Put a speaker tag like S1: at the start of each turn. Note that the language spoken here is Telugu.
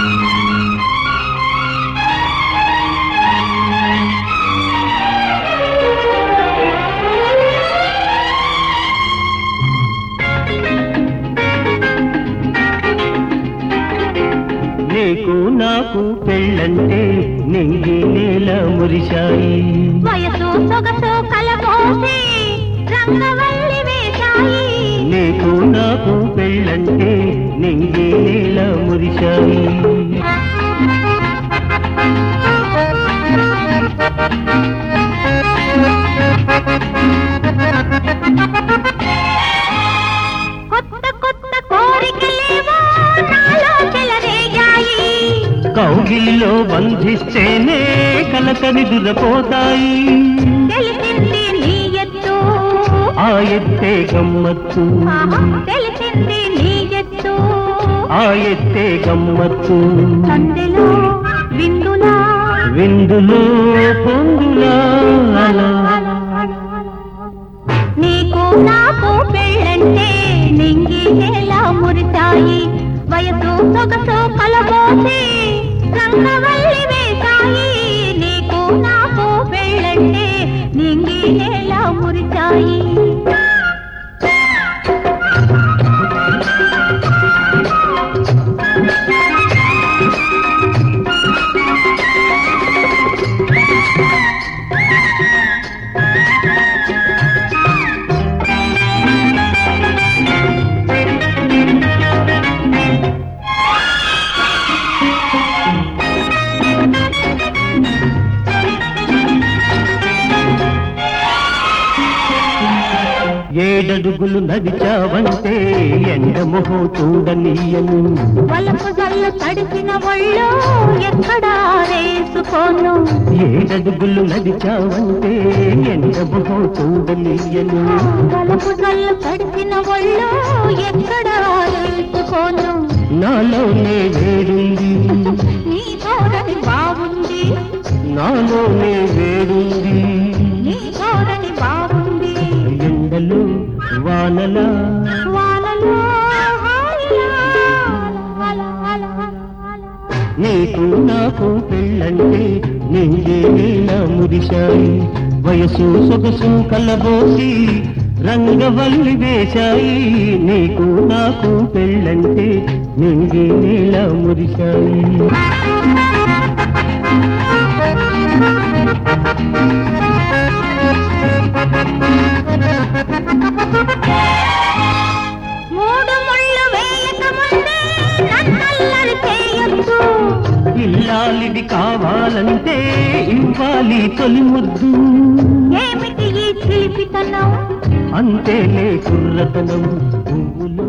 S1: నీకు నాకు పెళ్ళంటే నింగి నేల మురిశాయి
S2: వయసు సొగసు కలబోసి రంగవల్లి వేశాయి
S1: నీకు నాకు పెళ్ళంటే నింగి నేల మురిశాయి
S2: కొత్త కొత్త కోరికలేవో నాలో చెలరేగాయి
S1: కౌగిలిలో బంధిస్తేనే కలకని దురపోతాయి
S2: తెలిసింది నీ ఎత్తు
S1: ఆ ఎత్తే గమ్మత్తు
S2: ఆహా, తెలిసింది నీ ఎత్తు
S1: ఆ ఎత్తే గమ్మత్తు
S2: సందెలో విందులా
S1: విందులో పొందులా అలా
S2: నీకు నాకు పెళ్ళంటే నింగి నేల మురిశాయి వయసు సొగసు కలబోసి రంగవల్లి వేశాయి నీకు నాకు పెళ్ళంటే నింగి నేల మురిశాయి
S1: ఏడడుగులు నడిచావంటే ఎండమొహం చూడనీయను
S2: వలపు జల్లు తడిసిన ఒళ్ళు ఎక్కడా రేసుకోను
S1: ఏడడుగులు నడిచావంటే ఎండమొహం చూడనీయను
S2: వలపు జల్లు తడిసిన ఒళ్ళు ఎక్కడా రేసుకోను
S1: నాలోనే వేరుంది
S2: నీ ధోరణి బాగుంది
S1: నాలోనే వేరుంది
S2: నీ ధోరణి బాగుంది
S1: ఎండలు వానల
S2: వానలో హాయిలా, అలా, అలా, అలా.
S1: నీకు నాకు పెళ్ళంటే నింగే నీల మురిశాయి వయసు సొగసు కలబోసి రంగవల్లి వేశాయి నీకు నాకు పెళ్ళంటే నింగే నీల మురిశాయి
S2: మూడు ముళ్ళు వేయక ముందే నన్నల్లరి చేయొద్దు
S1: ఇల్లాలిది కావాలంటే ఇవ్వాలి తొలి ముద్దు
S2: ఏమిటి ఈ చిలిపితనం
S1: అంతేలే కుర్రతనం పువ్వులో